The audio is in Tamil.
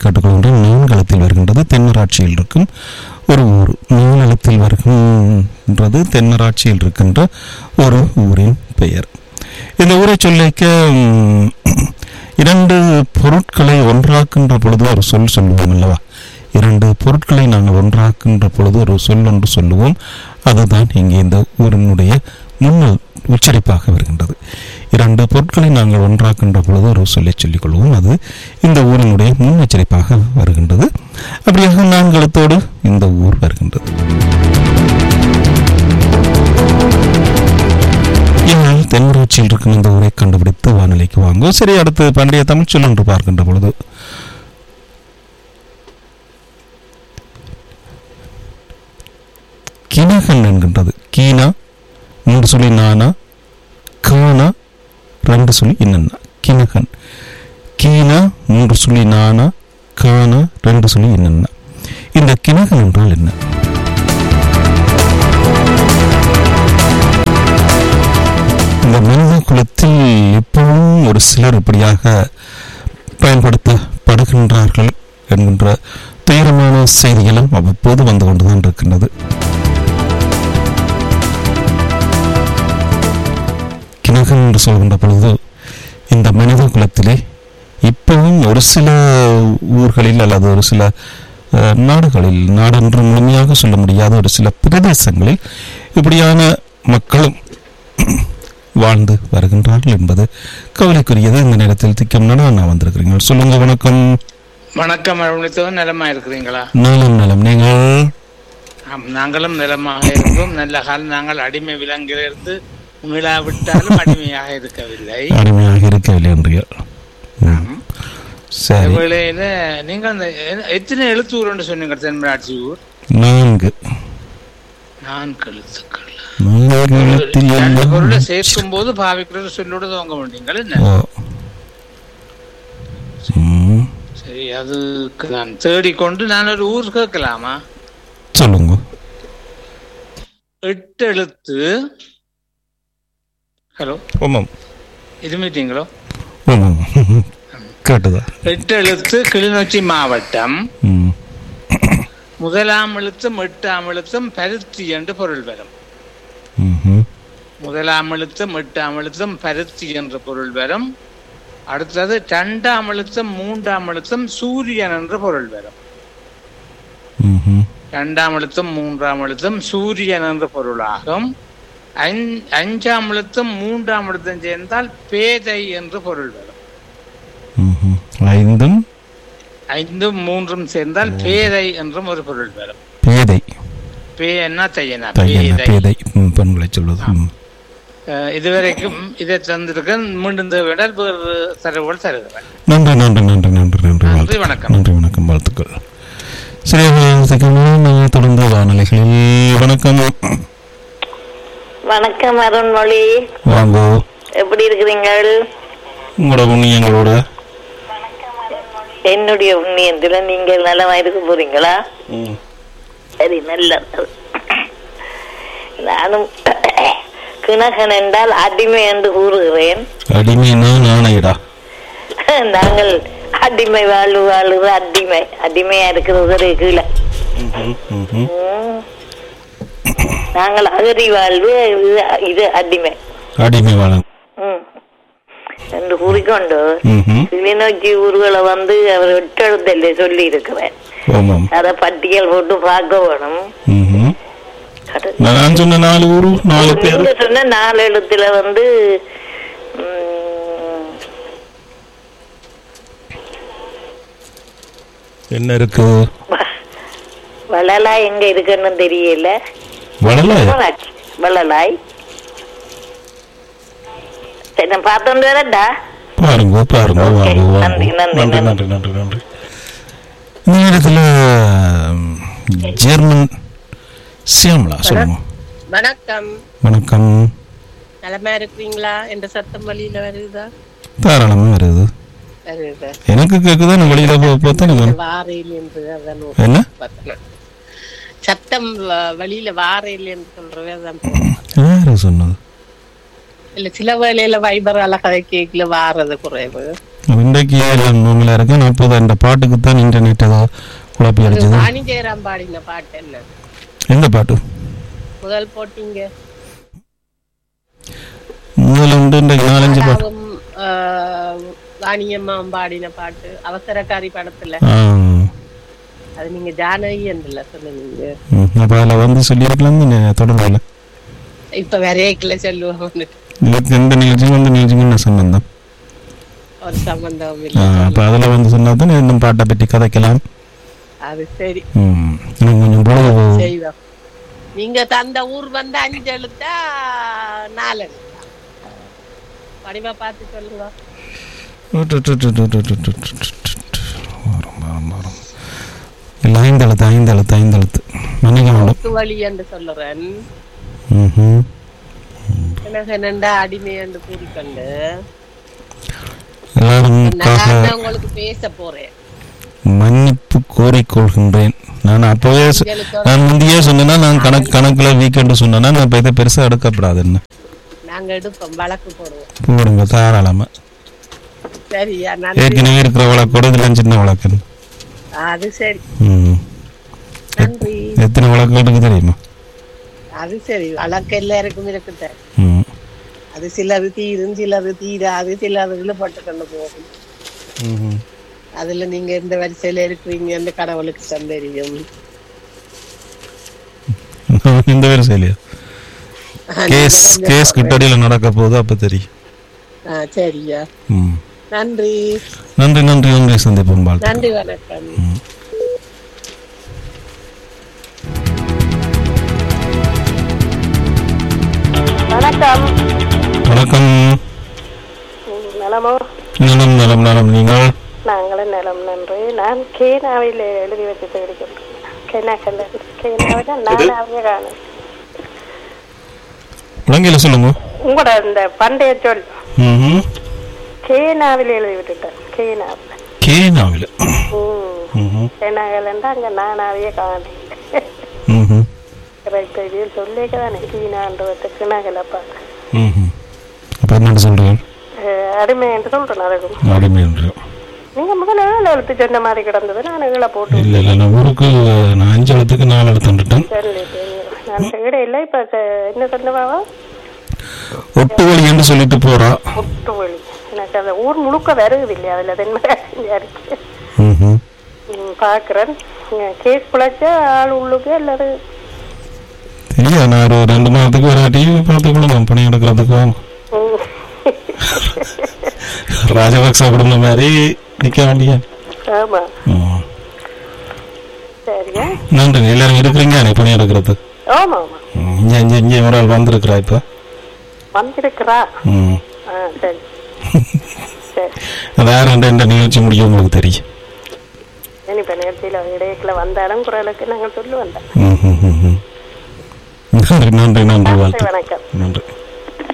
கேட்டுக்கொள்கின்றேன் நீங்களத்தில் வருகின்றது தென்னராட்சியில் இருக்கும் ஒரு ஊர் நீளத்தில் வருகின்றது தென்னராட்சியில் இருக்கின்ற ஒரு ஊரின் பெயர் இந்த ஊரை சொல்லிக்க ம், இரண்டு பொருட்களை ஒன்றாக்குகின்ற பொழுது ஒரு சொல் சொல்லுவோம் அல்லவா இரண்டு பொருட்களை நாங்கள் ஒன்றாக்குகின்ற பொழுது ஒரு சொல் ஒன்று சொல்லுவோம் அதுதான் இங்கே இந்த ஊரினுடைய முன்னல் உச்சரிப்பாக வருகின்றது இரண்டு பொருட்களை நாங்கள் ஒன்றாக்குகின்ற பொழுது ஒரு சொல்லை சொல்லிக் கொள்வோம் அது இந்த ஊரினுடைய முன்னெச்சரிப்பாக வருகின்றது அப்படியாக நான்களத்தோடு இந்த ஊர் வருகின்றது இன்னும் தென்மராட்சியில் இருக்கும் இந்த ஊரை கண்டுபிடித்து வானிலைக்கு வாங்குவோம் சரி அடுத்து பண்டைய தமிழ் சொல் என்று பார்க்கின்ற பொழுது கிணகன் என்கின்றது கீனா மூன்று சொல்லி நானா கானா ரெண்டு சொல்லி என்னென்ன கிணகன் கீனா மூன்று சொல்லி நானா கானா ரெண்டு சொல்லி என்னென்ன இந்த கிணகன் என்றால் என்ன இந்த மனித குலத்தில் எப்பவும் ஒரு சிலர் இப்படியாக பயன்படுத்தப்படுகின்றார்கள் என்கின்ற துயரமான செய்திகளும் அவ்வப்போது வந்து கொண்டுதான் இருக்கின்றது கிணகன் என்று சொல்கின்ற பொழுது இந்த மனித குலத்திலே இப்பவும் ஒரு சில ஊர்களில் அல்லது ஒரு சில அஹ், நாடுகளில் நாடென்று முழுமையாக சொல்ல முடியாத ஒரு சில பிரதேசங்களில் இப்படியான மக்களும் வாழ்ந்து வருகின்றார்கள் என்பது கவலைக்குரியது இந்த நேரத்தில் திக்கம் நான் வந்திருக்கிறீங்க சொல்லுங்க வணக்கம் வணக்கம் அருணித்தவன் நலமா இருக்கிறீங்களா நலம் நலம் நீங்கள் ஆம், நாங்களும் நலமாக இருக்கோம் நல்ல காலம் நாங்கள் அடிமை விலங்கிலிருந்து மீளாவிட்டாலும் அடிமையாக இருக்கவில்லை அருமையாக இருக்கவில்லை என்றீர்கள் ம். சரி வேளையில நீங்க அந்த எ- எத்தனை எழுத்து ஊர்னு சொன்னீங்க தென்மராட்சி ஊர் நான்கு நான்கு எழுத்துக்கள் நான்கு எழுத்தில் ரெண்டு எல்லாம் பொருளை சேர்க்கும் போது பாவிக்கிறது சொல்லோட துவங்க மாட்டீங்கள் என்ன ஓ. ம். சரி அதுக்கு நான் தேடிக்கொண்டு நான் ஒரு ஊர் கேட்கலாமா சொல்லுங்க எட்டு எழுத்து ஹலோ ஆமாம் இருமிட்டீங்களோ ஆமாம் கேட்டுதா எட்டு எழுத்து கிளிநொச்சி மாவட்டம் ம் முதலாம் எழுத்தும் எட்டாம் எழுத்தும் பருத்தி என்று பொருள் வரும் ம்ஹும். முதலாம் எழுத்தும் எட்டாம் எழுத்தும் பருத்தி என்ற பொருள் வரும் அடுத்தது இரண்டாம் எழுத்தும் மூன்றாம் எழுத்தும் சூரியன் என்று பொருள் வரும் ம்ஹும். இரண்டாம் எழுத்தும் மூன்றாம் எழுத்தும் சூரியன் என்ற பொருளாகும் ஐந்- அஞ்சாம் எழுத்தும் மூன்றாம் எழுத்தும் சேர்ந்தால் பேதை என்று பொருள் வரும் ம்ஹும். ஐந்தும் ஐந்தும் மூன்றும் சேர்ந்தால் பேதை என்றும் ஒரு பொருள் வரும் பேதை பேனா தையனா தையன பேதை பேதை ம், பெண்களை சொல்வது ம். அஹ் இதுவரைக்கும் இதை தந்திருக்கேன் மீண்டும் தேவையிடால் வேறு தரவுகள் தருகிறேன் நன்றி நன்றி நன்றி நன்றி நன்றி நன்றி, வாழ்த்துக்கள். வணக்கம். நன்றி வணக்கம் வாழ்த்துக்கள் சரி நீங்கள் தொடர்ந்து வானொலிகளில் வணக்கம் வணக்கம் அருண்மொழி வாங்கோ எப்படி இருக்கிறீங்கள் உங்களோட புண்ணியங்களோட என்னுடைய புண்ணியத்துல நீங்கள் நலமா இருக்க போறீங்களா ம். சரி நல்லது நானும் கிணகன் என்றால் அடிமை என்று கூறுகிறேன் அடிமைனா நாணையடா நாங்கள் அடிமை வாழ்வு வாழுற அடிமை அடிமையா இருக்கிறது ஒரு கீழே ம்ஹும், ம்ஹும். ம். நாங்கள் அகதி வாழ்வு இது இது அடிமை அடிமை வாழம் ம். என்று கூறிக்கொண்டு ம்ஹும். கிளிநொச்சி ஊர்களை வந்து அவர் எட்டெழுத்தல்ல சொல்லி இருக்கிறேன் ஆமாம் அதை பட்டியல் போட்டு பார்க்க வேணும் ம்ஹும். கட- நான் சொன்ன நாலு ஊரு நாலு பேர் நீங்க சொன்ன நாலு எழுத்துல வந்து ம், என்ன இருக்கு வ- வளலாய் எங்க இருக்குன்னு தெரியல வளலாயா வளலாய் சரி நான் பார்த்தோண்டு வரட்டா பாருங்க பாருங்க Okay. வாங்க வாங்க நன்றி, நன்றி, நன்றி நன்றி நன்றி நன்றி இந்த நேரத்தில் ஜெர்மன் சியாமலா சொல்லுங்க வணக்கம் வணக்கம் நலமா இருக்கிறீங்களா என்ற சத்தம் வழியில வருதா தாராளமா வருது வருது எனக்கு கேக்குதா நான் வெளியில போ பார்த்தா எனக்கு வாரையில் என்று அதான் என்ன பார்த்தேன். சத்தம் வ- வழியில வாரையில் என்று சொல்றவே அதான் யாரு சொன்னது இல்ல சில வேளையில வைபர் அழகதை கேக்கல வாரது குறைவு இன்றைக்கு எல்லாம் நோமில் இருக்கேன் அப்போது அந்த பாட்டுக்கு தான் இன்டர்நெட் ஏதோ குழப்பி அடிச்சது வாணி ஜெயராம் பாடின பாட்டு என்ன எந்த பாட்டு முதல் போட்டீங்க முதல்ல உண்டு இன்றைக்கு நாலஞ்சு பாட்டு ராதாவும், ஆஹ், வாணியம்மாவும் பாடின பாட்டு அவசரக்காரி படத்துல ஆ அது நீங்க ஜானகி என்றல சொன்னீங்க ம், அப்ப அதில் வந்து சொல்லியிருக்கலாம் தொடங்கல இப்ப வரையக்குள்ள சொல்லுவோம் இதுக்கு எந்த நிகழ்ச்சியும் அந்த நிகழ்ச்சிக்கும் என்ன சம்பந்தம் ஒரு சம்பந்தம் ஆ, இல்ல அப்ப அதில் வந்து சொன்னா தான் இன்னும் பாட்டை பற்றி கதைக்கலாம் அது சரி ம், இன்னும் கொஞ்சம் பொழுது போகும் செய்வோம் நீங்க தந்த ஊர் வந்து அஞ்சு எழுத்தா நாலு எழுத்தா படிவா பார்த்து சொல்லுங்க வரும் வரும் வரும் இல்லை ஐந்தெழுத்து ஐந்தெழுத்து ஐந்தெழுத்து மன்னிக்க மாட்டோம் ஒட்டு வழி என்று சொல்லுறேன் ம்ஹும். எனக்கு என்னண்டா அடிமை என்று கூறிக்கொண்டு எல்லாருக்காக நான் உங்களுக்கு பேச போறேன் மன்னிப்பு கோரிக்கொள்கின்றேன் நான் அப்பவே சொ- உங்களுக்கு நான் முந்தையே சொன்னேன்னா நான் கணக்கு கணக்கில் வீக்கெண்டு சொன்னேன்னா நான் இப்போ இதை பெருசாக எடுக்கப்படாதுன்னு நாங்க எடுப்போம் வழக்கு போடுவோம் போடுங்க தாராளமாக சரியா நன்றி ஏற்கனவே இருக்கிற வழக்கோட இதெல்லாம் சின்ன வழக்கு அது சரி ம் நன்றி எத்தனை வழக்குகள் இருக்கு தெரியுமா அது சரி வழக்கு எல்லாருக்கும் இருக்குது ம் அது சிலது தீரும் சிலது தீராது சிலதுல பட்டு கொண்டு போகும் ம்ஹும். அதுல நீங்க எந்த வரிசையில இருக்கிறீங்கன்னு கடவுளுக்கு தான் தெரியும் இந்த பேர் சரியா கேஸ் கேஸ் கிட்டடியில் நடக்க போகுது அப்போ தெரியும் ஆ, சரியா ம் நன்றி நன்றி நன்றி நன்றி சந்திப்போம் வாழ்த்து நன்றி வணக்கம் வணக்கம் வணக்கம் நலமோ நலம் நலம் நலம் நீங்கள் நாங்களும் நலம் நன்றி நான் கேனாவில் எழுதி வச்சு தேடிக்கின்றேன் கேனாக்கல்ல கேனாவில் நானாவே காணும் விலங்கையில் சொல்லுங்க உங்களோட இந்த பண்டைய சொல் ம் கேனாவில் எழுதி விட்டுட்டேன் கேனாவில் கேனாவில் ம் ம் கேனாகலண்டா அங்கே நானாவே காணேன் ம் கரெக்ட் இது சொல்லிக்க தானே கீனான்றதுக்கு நகலப்பா ம் அப்போ என்ன சொல்கிறீங்க அடிமை என்று சொல்றேன் அதுக்கும் அடிமை என்று நீங்க முதல்ல ஏழு எழுத்து சொன்ன மாதிரி கிடந்தது நான் ஏழை போட்டு இல்லை இல்லை நான் ஊருக்கு நான் அஞ்சு எழுத்துக்கு நாலு எழுத்து வந்துட்டேன் சொல்லிட்டு நான் தேட இல்லை இப்ப ச- என்ன சொன்னவாவா ஒட்டு வழி என்று சொல்லிட்டு போறா முட்டு வழி எனக்கு அந்த ஊர் முழுக்க வருகுது இல்லையா அதுல தென்மராசியா இருக்கு ம் ம், பாக்குறேன் கேஸ் பிழைச்ச ஆள் உள்ளுக்கு அல்லது தெரியாது நான் ஒரு ரெண்டு மாதத்துக்கு வராட்டி பார்த்துக்கணும் பணி எடுக்கிறதுக்கும் ம். ராஜபக்ச குடும்பம் மாதிரி நிற்க வேண்டிய ஆமா ம். சரியா நன்றி எல்லாரும் இருக்கிறீங்க நீ பணி எடுக்கிறது ஆமா ஆமா ம், இங்கே இங்கே இங்கே ஒரு ஆள் வந்திருக்கிறா இப்போ வந்திருக்கிறா ம் ஆ சரி சரி வேற ரெண்டு இந்த நிகழ்ச்சி முடியும் உங்களுக்கு தெரியும் இனிப்ப நேரத்தில் இடையில வந்தாலும் குரலுக்கு நாங்கள் சொல்லுவோம் ம் ம் ம் ம். நன்றி நன்றி நன்றி வாழ்த்து வணக்கம் நன்றி